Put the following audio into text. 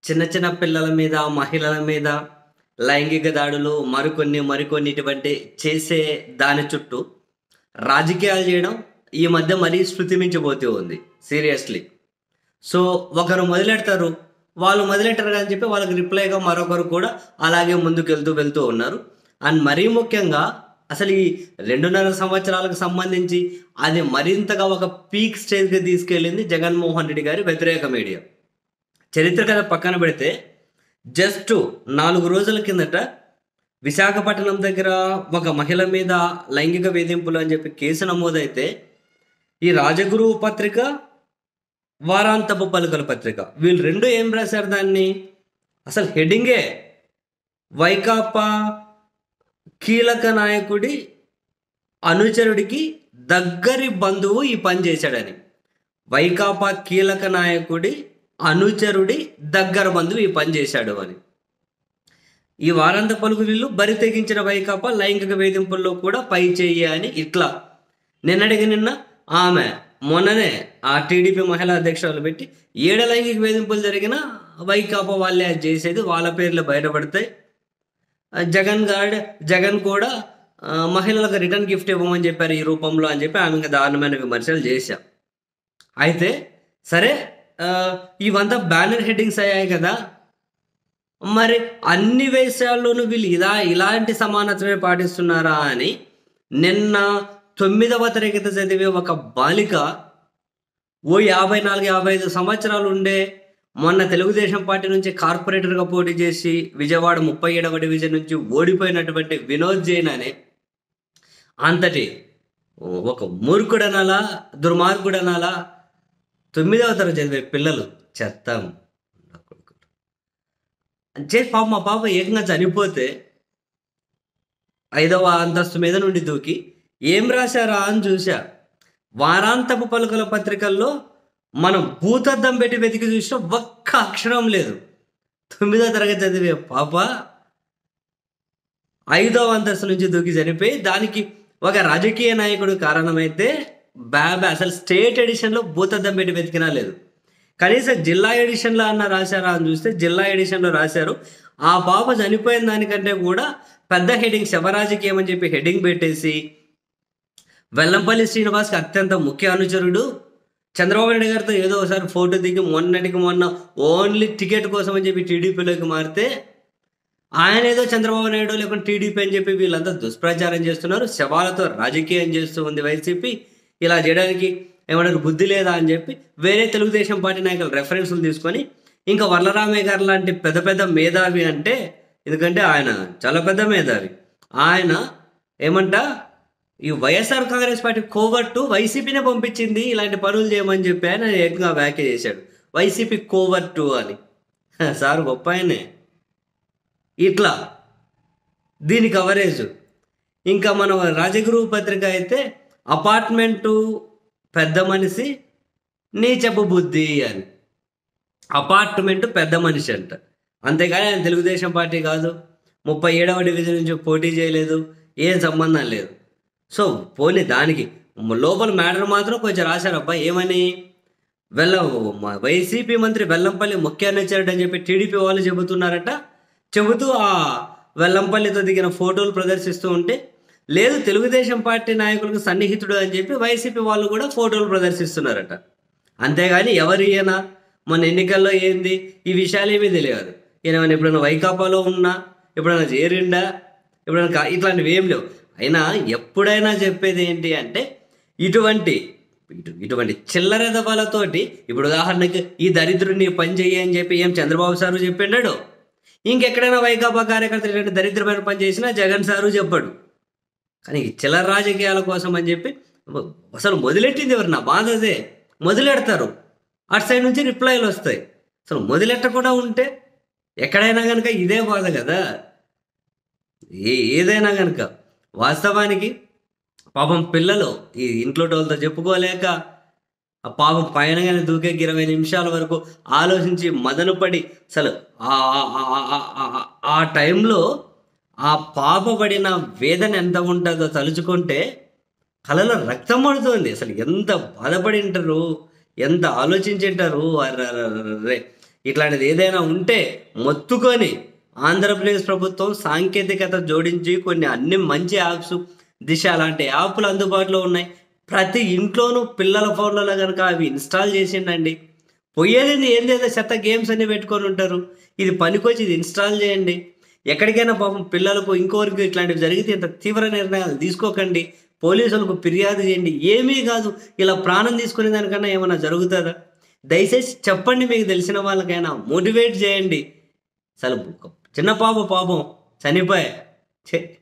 చిన్న చిన్న పిల్లల మీద మహిళల మీద లైంగిక దాడులు మరికొన్ని మరికొన్ని ఇటువంటి చేసే దాని చుట్టూ రాజకీయాలు చేయడం ఈ మధ్య మరీ శృతి మించిపోతూ ఉంది సీరియస్లీ సో ఒకరు మొదలెడతారు వాళ్ళు మొదలెట్టారు అని చెప్పి వాళ్ళకి రిప్లైగా మరొకరు కూడా అలాగే ముందుకు వెళ్తూ వెళ్తూ ఉన్నారు అండ్ మరీ ముఖ్యంగా అసలు ఈ రెండున్నర సంవత్సరాలకు సంబంధించి అది మరింతగా ఒక పీక్ స్టేజ్కి తీసుకెళ్ళింది జగన్మోహన్ రెడ్డి గారి వ్యతిరేక మీడియా చరిత్ర కథ పక్కన పెడితే జస్ట్ నాలుగు రోజుల కిందట విశాఖపట్నం దగ్గర ఒక మహిళ మీద లైంగిక వేధింపులు అని చెప్పి కేసు నమోదైతే ఈ రాజగురు పత్రిక వారాంతపు పలుకల పత్రిక వీళ్ళు రెండు ఏం రాశారు దాన్ని అసలు హెడ్డింగే వైకాపా కీలక నాయకుడి అనుచరుడికి దగ్గరి బంధువు ఈ పని చేశాడని వైకాపా కీలక నాయకుడి అనుచరుడి దగ్గర బంధువు ఈ పని చేశాడు అని ఈ వారాంత పలుకు వీళ్ళు బరి తెగించిన వైకాపా లైంగిక వేధింపుల్లో కూడా పై చేయి అని ఇట్లా నిన్నటికి నిన్న ఆమె మొన్ననే ఆ టీడీపీ మహిళా అధ్యక్షురాలు పెట్టి ఏడ లైంగిక వేధింపులు జరిగిన వైకాపా వాళ్ళే అది చేసేది వాళ్ళ పేర్లు బయటపడతాయి ఆ జగన్ గాడ్ జగన్ కూడా ఆ, మహిళలకు రిటర్న్ గిఫ్ట్ ఇవ్వమని చెప్పారు ఈ రూపంలో అని చెప్పి ఆమె ఇంకా దారుణమైన విమర్శలు చేశాం అయితే సరే ఆ, ఇవంతా బ్యానర్ హెడ్డింగ్స్ అయ్యాయి కదా మరి అన్ని విషయాల్లోనూ వీళ్ళు ఇలా ఇలాంటి సమానత్వమే పాటిస్తున్నారా అని నిన్న తొమ్మిదవ తరగతి చదివే ఒక బాలిక ఓ యాభై నాలుగు యాభై ఐదు సంవత్సరాలు ఉండే మొన్న తెలుగుదేశం పార్టీ నుంచి కార్పొరేటర్గా పోటీ చేసి విజయవాడ ముప్పై ఏడవ డివిజన్ నుంచి ఓడిపోయినటువంటి వినోద్ జైన్ అనే అంతటి ఒక మూర్ఖుడనాలా దుర్మార్గుడనాలా తొమ్మిదవ తరగతి చదివే పిల్లలు చెత్తాం చే పాప మా పాప ఏకంగా చనిపోతే ఐదవ అంతస్తు మీద నుండి దూకి ఏం రాశారా అని చూసా వారాంతపు పలుకల పత్రికల్లో మనం భూతద్దం పెట్టి వెతికి చూసినా ఒక్క అక్షరం లేదు తొమ్మిదో తరగతి చదివే పాప ఐదవ అంతస్తు నుంచి దూకి చనిపోయి దానికి ఒక రాజకీయ నాయకుడు కారణమైతే బాబా అసలు స్టేట్ ఎడిషన్లో భూతద్దం పెట్టి వెతికినా లేదు కనీసం జిల్లా ఎడిషన్లో అన్న రాశారా అని చూస్తే జిల్లా ఎడిషన్లో రాశారు ఆ పాప చనిపోయిన దానికంటే కూడా పెద్ద హెడ్డింగ్ శవరాజకీయం అని చెప్పి హెడ్డింగ్ పెట్టేసి వెల్లంపల్లి శ్రీనివాస్కి అత్యంత ముఖ్య అనుచరుడు చంద్రబాబు నాయుడు గారితో ఏదో ఒకసారి ఫోటో దిగి మొన్నటికి మొన్న ఓన్లీ టికెట్ కోసం అని చెప్పి టీడీపీలోకి మారితే ఆయన ఏదో చంద్రబాబు నాయుడు లేకుంటే టీడీపీ అని చెప్పి వీళ్ళంతా దుష్ప్రచారం చేస్తున్నారు శవాలతో రాజకీయం చేస్తూ ఉంది వైసీపీ ఇలా చేయడానికి ఏమన్నారు బుద్ధి లేదా అని చెప్పి వేరే తెలుగుదేశం పార్టీ నాయకుల రెఫరెన్స్లు తీసుకొని ఇంకా వరలరామయ్య గారు లాంటి పెద్ద పెద్ద మేధావి అంటే ఎందుకంటే ఆయన చాలా పెద్ద మేధావి ఆయన ఏమంట ఈ వైఎస్ఆర్ కాంగ్రెస్ పార్టీ కోవర్టు వైసీపీనే పంపించింది ఇలాంటి పనులు చేయమని చెప్పి ఆయన ఏకంగా వ్యాఖ్య చేశాడు వైసీపీ కోవర్టు అని హ, సార్ గొప్ప ఆయనే ఇట్లా దీని కవరేజ్ ఇంకా మన రాజగురు పత్రిక అయితే అపార్ట్మెంటు పెద్ద మనిషి నీ చెప్పు బుద్ధి అని అపార్ట్మెంట్ పెద్ద మనిషి అంట అంతేగాని ఆయన తెలుగుదేశం పార్టీ కాదు ముప్పై ఏడవ డివిజన్ నుంచి పోటీ చేయలేదు ఏం సంబంధం లేదు సో పోనీ దానికి లోపల మ్యాటర్ మాత్రం కొంచెం రాశారు అబ్బా ఏమని వెల్ల మ- వైసీపీ మంత్రి వెల్లంపల్లి ముఖ్య అనుచరుడు అని చెప్పి టీడీపీ వాళ్ళు చెబుతున్నారట చెబుతూ ఆ వెల్లంపల్లితో దిగిన ఫోటోలు ప్రదర్శిస్తూ ఉంటే లేదు తెలుగుదేశం పార్టీ నాయకులకు సన్నిహితుడు అని చెప్పి వైసీపీ వాళ్ళు కూడా ఫోటోలు ప్రదర్శిస్తున్నారట అంతేగాని ఎవరు ఈయన మన ఎన్నికల్లో ఏంది ఈ విషయాలు ఏమీ తెలియదు ఈయన ఏమైనా ఎప్పుడైనా వైకాపాలో ఉన్నా ఎప్పుడైనా చేరిండా ఎప్పుడైనా కా- ఇట్లాంటివి ఏం లేవు అయినా ఎప్పుడైనా చెప్పేది ఏంటి అంటే ఇటువంటి ఇటు ఇటువంటి చిల్లర దబాలతోటి ఇప్పుడు ఉదాహరణకి ఈ దరిద్రుడిని పని చెయ్యి అని చెప్పి ఏం చంద్రబాబు సారు చెప్పిండాడు ఇంకెక్కడైనా వైకాపా కార్యకర్తలు ఇలాంటి దరిద్రమైన పని చేసినా జగన్ సారు చెప్పాడు కానీ ఈ చిల్లర రాజకీయాల కోసం అని చెప్పి అసలు మొదలెట్టింది ఎవరు నా బాధ అదే మొదలెడతారు అటు సైడ్ నుంచి రిప్లైలు వస్తాయి అసలు మొదలెట్టకుండా ఉంటే ఎక్కడైనా కనుక ఇదే బాధ కదా ఏ ఏదైనా కనుక వాస్తవానికి పాపం పిల్లలు ఈ ఇంట్లో వాళ్ళతో చెప్పుకోలేక ఆ పాపం పైన కానీ దూకే ఇరవై నిమిషాల వరకు ఆలోచించి మదన పడి అసలు ఆ- ఆ- ఆ- ఆ- ఆ- ఆ టైంలో ఆ పాప పడిన వేదన ఎంత ఉంటుందో తలుచుకుంటే కలలో రక్తం పడుతుంది అసలు ఎంత బాధపడి ఉంటారు ఎంత ఆలోచించి ఉంటారు అర్రర్రర్రర్రే. ఇట్లాంటిది ఏదైనా ఉంటే మొత్తుకొని ఆంధ్రప్రదేశ్ ప్రభుత్వం సాంకేతికత జోడించి కొన్ని అన్ని మంచి యాప్స్ దిశ అలాంటి యాప్లు అందుబాటులో ఉన్నాయి ప్రతి ఇంట్లోనూ పిల్లల ఫోన్లలో కనుక అవి ఇన్స్టాల్ చేసిండండి పోయేది ఏందేదో చెత్త గేమ్స్ అన్ని పెట్టుకొని ఉంటారు ఇది పనికొచ్చి ఇది ఇన్స్టాల్ చేయండి ఎక్కడికైనా పాపం పిల్లలకు ఇంకోరికి ఇట్లాంటివి జరిగితే ఇంత తీవ్ర నిర్ణయాలు తీసుకోకండి పోలీసులకు ఫిర్యాదు చేయండి ఏమీ కాదు ఇలా ప్రాణం తీసుకునే దానికన్నా ఏమైనా జరుగుతుందా దయచేసి చెప్పండి మీకు తెలిసిన వాళ్ళకైనా మోటివేట్ చేయండి అసలు చిన్న పాప పాపం చనిపోయా ఛే